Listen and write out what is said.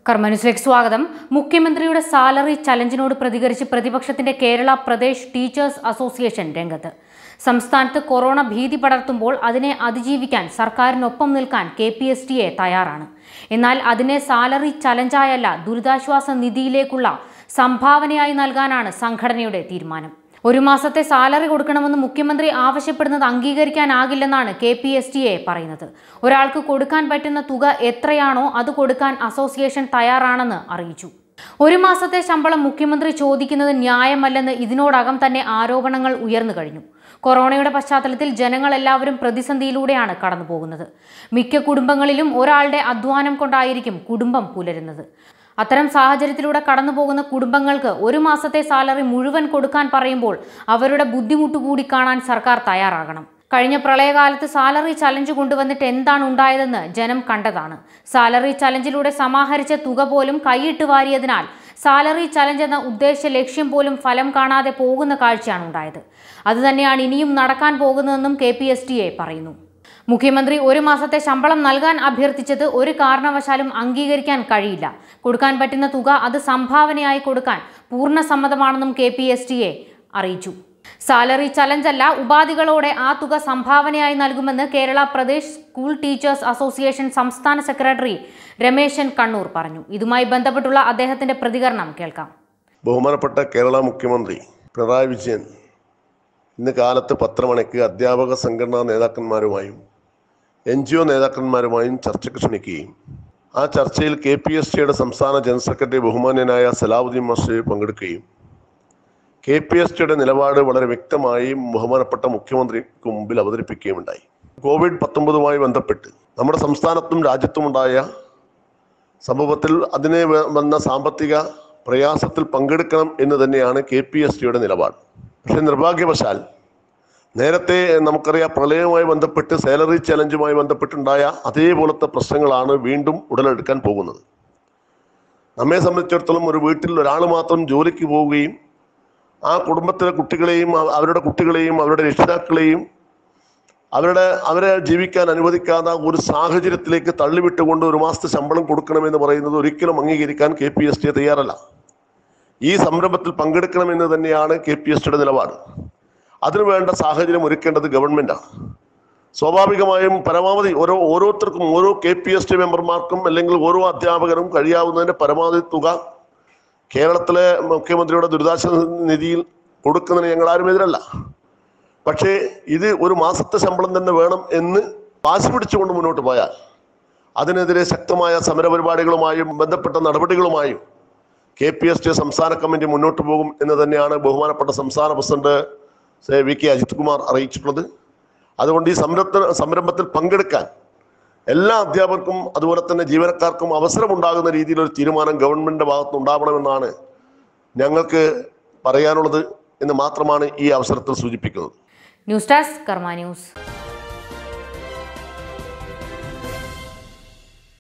കർമ്മന്യൂസിലേക്ക് സ്വാഗതം മുഖ്യമന്ത്രിയുടെ സാലറി ചലഞ്ചിനോട് പ്രതികരിച്ച് പ്രതിപക്ഷത്തിന്റെ കേരള പ്രദേശ് ടീച്ചേഴ്സ് അസോസിയേഷൻ രംഗത്ത് സംസ്ഥാനത്ത് കൊറോണ ഭീതി പടർത്തുമ്പോൾ അതിനെ അതിജീവിക്കാൻ സർക്കാരിനൊപ്പം നിൽക്കാൻ K P S T A തയ്യാറാണ് എന്നാൽ അതിനെ സാലറി ചലഞ്ചായല്ല ദുരിതാശ്വാസ നിധിയിലേക്കുള്ള സംഭാവനയായി നൽകാനാണ് സംഘടനയുടെ തീരുമാനം ഒരു മാസത്തെ സാലറി കൊടുക്കണമെന്ന് മുഖ്യമന്ത്രി ആവശ്യപ്പെടുന്നത് അംഗീകരിക്കാനാകില്ലെന്നാണ് K P S T A പറയുന്നത് ഒരാൾക്ക് കൊടുക്കാൻ പറ്റുന്ന തുക എത്രയാണോ അത് കൊടുക്കാൻ അസോസിയേഷൻ തയ്യാറാണെന്ന് അറിയിച്ചു ഒരു മാസത്തെ ശമ്പളം മുഖ്യമന്ത്രി ചോദിക്കുന്നത് ന്യായമല്ലെന്ന് ഇതിനോടകം തന്നെ ആരോപണങ്ങൾ ഉയർന്നു കഴിഞ്ഞു കൊറോണയുടെ പശ്ചാത്തലത്തിൽ ജനങ്ങൾ എല്ലാവരും പ്രതിസന്ധിയിലൂടെയാണ് കടന്നു പോകുന്നത് മിക്ക കുടുംബങ്ങളിലും ഒരാളുടെ അധ്വാനം കൊണ്ടായിരിക്കും കുടുംബം പുലരുന്നത് അത്തരം സാഹചര്യത്തിലൂടെ കടന്നു പോകുന്ന കുടുംബങ്ങൾക്ക് ഒരു മാസത്തെ സാലറി മുഴുവൻ കൊടുക്കാൻ പറയുമ്പോൾ അവരുടെ ബുദ്ധിമുട്ട് കൂടി കാണാൻ സർക്കാർ തയ്യാറാകണം കഴിഞ്ഞ പ്രളയകാലത്ത് സാലറി ചലഞ്ച് കൊണ്ടുവന്നിട്ട് എന്താണ് ഉണ്ടായതെന്ന് ജനം കണ്ടതാണ് സാലറി ചലഞ്ചിലൂടെ സമാഹരിച്ച തുക പോലും കൈയിട്ട് വാരിയതിനാൽ സാലറി ചലഞ്ച് എന്ന ഉദ്ദേശ ലക്ഷ്യം പോലും ഫലം കാണാതെ പോകുന്ന കാഴ്ചയാണ് ഉണ്ടായത് അതുതന്നെയാണ് ഇനിയും നടക്കാൻ പോകുന്നതെന്നും K P S T A പറയുന്നു മുഖ്യമന്ത്രി ഒരു മാസത്തെ ശമ്പളം നൽകാൻ അഭ്യർത്ഥിച്ചത് ഒരു കാരണവശാലും അംഗീകരിക്കാൻ കഴിയില്ല കൊടുക്കാൻ പറ്റുന്ന തുക അത് സംഭാവനയായി കൊടുക്കാൻ പൂർണ്ണ സമ്മതമാണെന്നും K P S T A അറിയിച്ചു സാലറി ചലഞ്ചല്ല ഉപാധികളോടെ ആ തുക സംഭാവനയായി നൽകുമെന്ന് Kerala Pradesh school teachers association സംസ്ഥാന സെക്രട്ടറി രമേശൻ കണ്ണൂർ പറഞ്ഞു ഇതുമായി ബന്ധപ്പെട്ടുള്ള അദ്ദേഹത്തിന്റെ പ്രതികരണം കേൾക്കാം ബഹുമാനപ്പെട്ട കേരള മുഖ്യമന്ത്രി പിണറായി വിജയൻ ഇന്ന് കാലത്ത് പത്ര മണിക്ക് അധ്യാപക സംഘടനാ നേതാക്കന്മാരുമായും എൻ ജി ഒ നേതാക്കന്മാരുമായും ചർച്ചയ്ക്ക് ക്ഷണിക്കുകയും ആ ചർച്ചയിൽ കെ പി എസ് ടിയുടെ സംസ്ഥാന ജനറൽ സെക്രട്ടറി ബഹുമാന്യനായ സലാവുദ്ദീൻ മാസ്റ്റർ പങ്കെടുക്കുകയും കെ പി എസ് ടിയുടെ നിലപാട് വളരെ വ്യക്തമായി ബഹുമാനപ്പെട്ട മുഖ്യമന്ത്രിക്ക് മുമ്പിൽ അവതരിപ്പിക്കുകയുണ്ടായി കോവിഡ് പത്തൊമ്പതുമായി ബന്ധപ്പെട്ട് നമ്മുടെ സംസ്ഥാനത്തും രാജ്യത്തുമുണ്ടായ സംഭവത്തിൽ അതിനെ വ- വന്ന സാമ്പത്തിക പ്രയാസത്തിൽ പങ്കെടുക്കണം എന്ന് തന്നെയാണ് കെ പി എസ് ടിയുടെ നിലപാട് പക്ഷെ നിർഭാഗ്യവശാൽ നേരത്തെ നമുക്കറിയാം പ്രളയവുമായി ബന്ധപ്പെട്ട് സാലറി ചലഞ്ചുമായി ബന്ധപ്പെട്ടുണ്ടായ അതേപോലത്തെ പ്രശ്നങ്ങളാണ് വീണ്ടും ഉടലെടുക്കാൻ പോകുന്നത് നമ്മെ സംബന്ധിച്ചിടത്തോളം ഒരു വീട്ടിൽ ഒരാൾ മാത്രം ജോലിക്ക് പോവുകയും ആ കുടുംബത്തിലെ കുട്ടികളെയും അവ- അവരുടെ കുട്ടികളെയും അവരുടെ രക്ഷിതാക്കളെയും അവരുടെ അവരെ ജീവിക്കാൻ അനുവദിക്കാത്ത ഒരു സാഹചര്യത്തിലേക്ക് തള്ളിവിട്ടുകൊണ്ട് ഒരു മാസത്തെ ശമ്പളം കൊടുക്കണമെന്ന് പറയുന്നത് ഒരിക്കലും അംഗീകരിക്കാൻ കെ പി എസ് ടി തയ്യാറല്ല ഈ സംരംഭത്തിൽ പങ്കെടുക്കണമെന്ന് തന്നെയാണ് കെ പി എസ് ടിയുടെ നിലപാട് അതിനുവേണ്ട സാഹചര്യം ഒരുക്കേണ്ടത് ഗവൺമെന്റാണ് സ്വാഭാവികമായും പരമാവധി ഓരോ ഓരോരുത്തർക്കും ഓരോ കെ പി എസ് ടി മെമ്പർമാർക്കും അല്ലെങ്കിൽ ഓരോ അധ്യാപകരും കഴിയാവുന്നതിന്റെ പരമാവധി തുക കേരളത്തിലെ മുഖ്യമന്ത്രിയുടെ ദുരിതാശ്വാസ നിധിയിൽ കൊടുക്കുന്നതിന് ഞങ്ങൾ ആരും എതിരല്ല പക്ഷേ ഇത് ഒരു മാസത്തെ ശമ്പളം തന്നെ വേണം എന്ന് വാശി പിടിച്ചുകൊണ്ട് മുന്നോട്ട് പോയാൽ അതിനെതിരെ ശക്തമായ സമരപരിപാടികളുമായും ബന്ധപ്പെട്ട നടപടികളുമായും കെ പി എസ് ടി സംസ്ഥാന കമ്മിറ്റി മുന്നോട്ട് പോകും എന്ന് തന്നെയാണ് ബഹുമാനപ്പെട്ട സംസ്ഥാന president Shri V K Ajith Kumar അറിയിച്ചിട്ടുള്ളത് അതുകൊണ്ട് ഈ സംരംഭ സംരംഭത്തിൽ പങ്കെടുക്കാൻ എല്ലാ അധ്യാപകർക്കും അതുപോലെ തന്നെ ജീവനക്കാർക്കും അവസരമുണ്ടാകുന്ന രീതിയിൽ ഒരു തീരുമാനം ഗവൺമെന്റിന്റെ ഭാഗത്ത് ഉണ്ടാവണമെന്നാണ് ഞങ്ങൾക്ക് പറയാനുള്ളത് എന്ന് മാത്രമാണ് ഈ അവസരത്തിൽ സൂചിപ്പിക്കുന്നത് ന്യൂസ് ഡെസ്ക് കർമ്മ ന്യൂസ്